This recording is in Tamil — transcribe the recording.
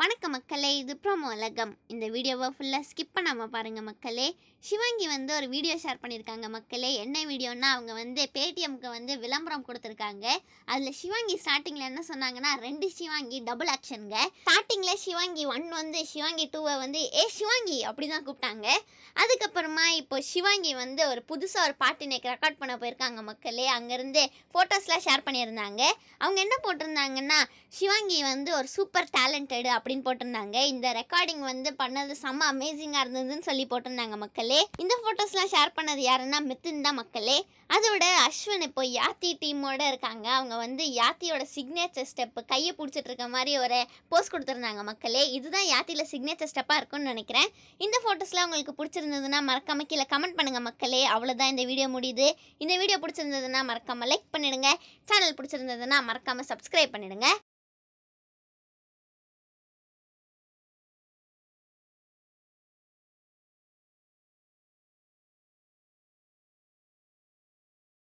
வணக்கம் மக்களே இது ப்ரோமோ உலகம் இந்த வீடியோவை ஃபுல்லாக ஸ்கிப் பண்ணாமல் பாருங்கள் மக்களே சிவாங்கி வந்து ஒரு வீடியோ ஷேர் பண்ணியிருக்காங்க மக்களே என்ன வீடியோன்னா அவங்க வந்து பேடிஎம்க்கு வந்து விளம்பரம் கொடுத்துருக்காங்க அதில் சிவாங்கி ஸ்டார்டிங்கில் என்ன சொன்னாங்கன்னா ரெண்டு சிவாங்கி டபுள் ஆக்ஷனுங்க ஸ்டார்டிங்கில் சிவாங்கி ஒன் வந்து சிவாங்கி டூவை வந்து ஏ சிவாங்கி அப்படி தான் கூப்பிட்டாங்க அதுக்கப்புறமா இப்போ சிவாங்கி வந்து ஒரு புதுசாக ஒரு பாட்டு இன்னைக்கு ரெக்கார்ட் பண்ண போயிருக்காங்க மக்களே அங்கேருந்து ஃபோட்டோஸ்லாம் ஷேர் பண்ணியிருந்தாங்க அவங்க என்ன போட்டிருந்தாங்கன்னா சிவாங்கி வந்து ஒரு சூப்பர் டேலண்டடு அப்படின்னு போட்டிருந்தாங்க இந்த ரெக்கார்டிங் வந்து பண்ணது செம்ம அமேசிங்காக இருந்ததுன்னு சொல்லி போட்டிருந்தாங்க மக்களே இந்த ஃபோட்டோஸ்லாம் ஷேர் பண்ணது யாருன்னா மித்துன் தான் மக்களே அதோட அஸ்வின் இப்போ யாத்தி டீமோட இருக்காங்க அவங்க வந்து யாத்தியோட சிக்னேச்சர் ஸ்டெப் கையை பிடிச்சிட்டு இருக்க மாதிரி ஒரு போஸ்ட் கொடுத்துருந்தாங்க மக்களே இதுதான் யாத்தியில் சிக்னேச்சர் ஸ்டெப்பாக இருக்கும்னு நினைக்கிறேன் இந்த ஃபோட்டோஸ்லாம் உங்களுக்கு பிடிச்சிருந்ததுன்னா மறக்காம கீழே கமெண்ட் பண்ணுங்க மக்களே அவ்வளோதான் இந்த வீடியோ முடியுது இந்த வீடியோ பிடிச்சிருந்ததுன்னா மறக்காம லைக் பண்ணிடுங்க சேனல் பிடிச்சிருந்ததுன்னா மறக்காம சப்ஸ்கிரைப் பண்ணிடுங்க